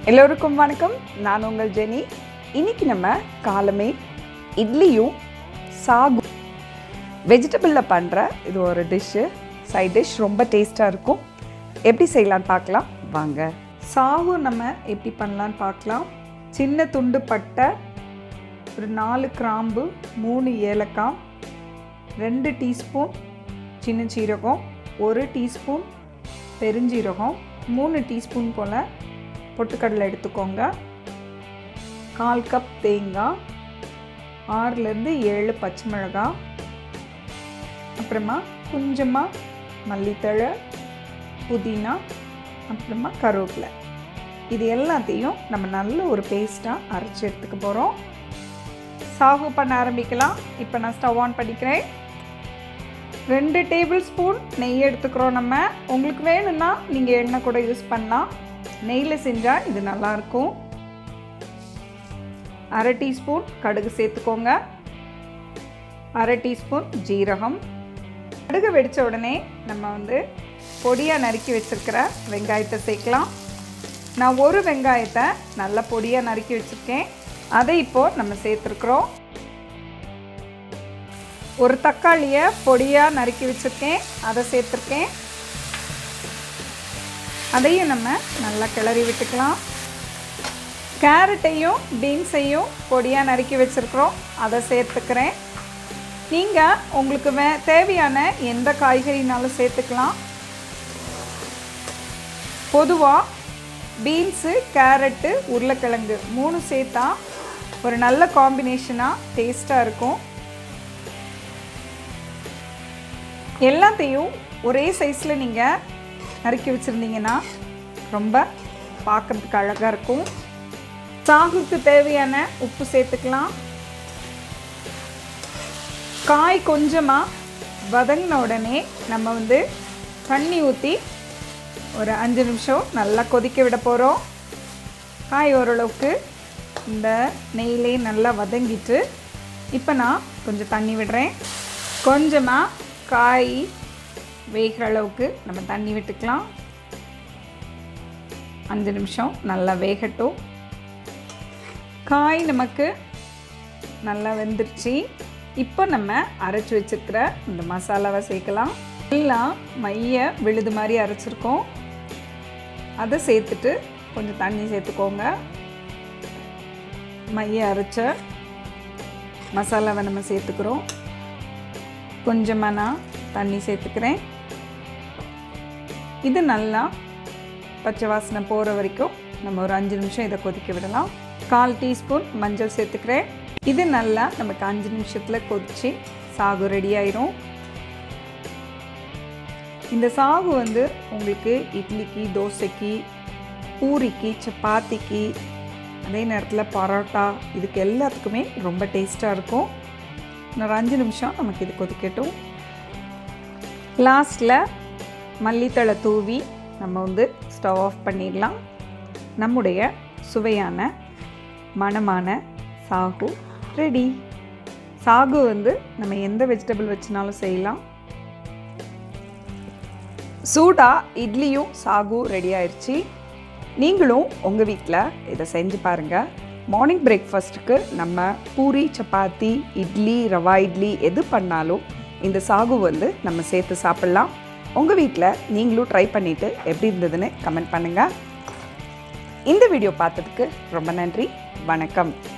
எல்லோருக்கும் வணக்கம் நான் உங்கள் ஜெனி இன்னைக்கு நம்ம காலமே இட்லியும் சாகு வெஜிடபிளில் பண்ணுற இது ஒரு டிஷ்ஷு சைட் டிஷ் ரொம்ப டேஸ்ட்டாக இருக்கும் எப்படி செய்யலான்னு பார்க்கலாம் வாங்க சாகு நம்ம எப்படி பண்ணலான்னு பார்க்கலாம் சின்ன துண்டு பட்டை ஒரு நாலு கிராம்பு மூணு ஏலக்காய் ரெண்டு டீஸ்பூன் சின்ன சீரகம் ஒரு டீஸ்பூன் பெருஞ்சீரகம் மூணு டீஸ்பூன் போல் பொட்டுக்கடலை எடுத்துக்கோங்க கால் கப் தேங்காய் ஆறுலேருந்து ஏழு பச்சை மிளகாய் அப்புறமா கொஞ்சமாக மல்லித்தழை புதினா அப்புறமா கருவேப்பிலை இது எல்லாத்தையும் நம்ம நல்ல ஒரு பேஸ்ட்டாக அரைச்சி எடுத்துக்க போகிறோம் சாகு பண்ண ஆரம்பிக்கலாம் இப்போ நான் ஸ்டவ் ஆன் பண்ணிக்கிறேன் ரெண்டு டேபிள் ஸ்பூன் நெய் எடுத்துக்கிறோம் நம்ம உங்களுக்கு வேணும்னா நீங்கள் எண்ணெய் கூட யூஸ் பண்ணலாம் நெய்யில் செஞ்சால் இது நல்லாயிருக்கும் அரை டீஸ்பூன் கடுகு சேர்த்துக்கோங்க அரை டீஸ்பூன் ஜீரகம் கடுகு வெடித்த உடனே நம்ம வந்து பொடியாக நறுக்கி வச்சுருக்கிற வெங்காயத்தை சேர்க்கலாம் நான் ஒரு வெங்காயத்தை நல்லா பொடியாக நறுக்கி வச்சுருக்கேன் அதை இப்போது நம்ம சேர்த்துருக்குறோம் ஒரு தக்காளியை பொடியாக நறுக்கி வச்சுருக்கேன் அதை சேர்த்துருக்கேன் அதையும் நம்ம நல்லா கிளறி விட்டுக்கலாம் கேரட்டையும் பீன்ஸையும் பொடியாக நறுக்கி வச்சுருக்குறோம் அதை சேர்த்துக்கிறேன் நீங்கள் உங்களுக்கு வே தேவையான எந்த காய்கறினாலும் சேர்த்துக்கலாம் பொதுவாக பீன்ஸு கேரட்டு உருளைக்கிழங்கு மூணு சேர்த்தா ஒரு நல்ல காம்பினேஷனாக டேஸ்ட்டாக இருக்கும் எல்லாத்தையும் ஒரே சைஸில் நீங்கள் நறுக்கி வச்சுருந்தீங்கன்னா ரொம்ப பார்க்குறதுக்கு அழகாக இருக்கும் சாகுக்கு தேவையான உப்பு சேர்த்துக்கலாம் காய் கொஞ்சமாக வதங்கின உடனே நம்ம வந்து தண்ணி ஊற்றி ஒரு அஞ்சு நிமிஷம் நல்லா கொதிக்க விட போகிறோம் காய் ஓரளவுக்கு இந்த நெய்யிலே நல்லா வதங்கிட்டு இப்போ நான் கொஞ்சம் தண்ணி விடுறேன் கொஞ்சமாக காய் வேகிற அளவுக்கு நம்ம தண்ணி விட்டுக்கலாம் அஞ்சு நிமிஷம் நல்லா வேகட்டும் காய் நமக்கு நல்லா வெந்துருச்சு இப்போ நம்ம அரைச்சி வச்சுருக்கிற இந்த மசாலாவை சேர்க்கலாம் எல்லாம் மைய விழுது மாதிரி அரைச்சிருக்கோம் அதை சேர்த்துட்டு கொஞ்சம் தண்ணி சேர்த்துக்கோங்க மைய அரைச்ச மசாலாவை நம்ம சேர்த்துக்கிறோம் கொஞ்சமாக நான் தண்ணி சேர்த்துக்கிறேன் இது நல்லா பச்சை வாசனை போகிற வரைக்கும் நம்ம ஒரு அஞ்சு நிமிஷம் இதை கொதிக்க விடலாம் கால் டீஸ்பூன் மஞ்சள் சேர்த்துக்கிறேன் இது நல்லா நமக்கு அஞ்சு நிமிஷத்தில் கொதித்து சாகு ரெடி ஆயிரும் இந்த சாகு வந்து உங்களுக்கு இட்லிக்கு தோசைக்கு பூரிக்கு சப்பாத்திக்கு அதே நேரத்தில் பரோட்டா இதுக்கு எல்லாத்துக்குமே ரொம்ப டேஸ்ட்டாக இருக்கும் இன்னொரு அஞ்சு நிமிஷம் நமக்கு இது கொதிக்கட்டும் லாஸ்ட்டில் மல்லித்தழை தூவி நம்ம வந்து ஸ்டவ் ஆஃப் பண்ணிடலாம் நம்முடைய சுவையான மணமான சாகு ரெடி சாகு வந்து நம்ம எந்த வெஜிடபிள் வச்சுனாலும் செய்யலாம் சூடாக இட்லியும் சாகு ரெடி ஆயிடுச்சு நீங்களும் உங்கள் வீட்டில் இதை செஞ்சு பாருங்கள் மார்னிங் பிரேக்ஃபாஸ்ட்டுக்கு நம்ம பூரி சப்பாத்தி இட்லி ரவா இட்லி எது பண்ணாலும் இந்த சாகு வந்து நம்ம சேர்த்து சாப்பிட்லாம் உங்கள் வீட்டில் நீங்களும் ட்ரை பண்ணிவிட்டு எப்படி இருந்ததுன்னு கமெண்ட் பண்ணுங்கள் இந்த வீடியோ பார்த்ததுக்கு ரொம்ப நன்றி வணக்கம்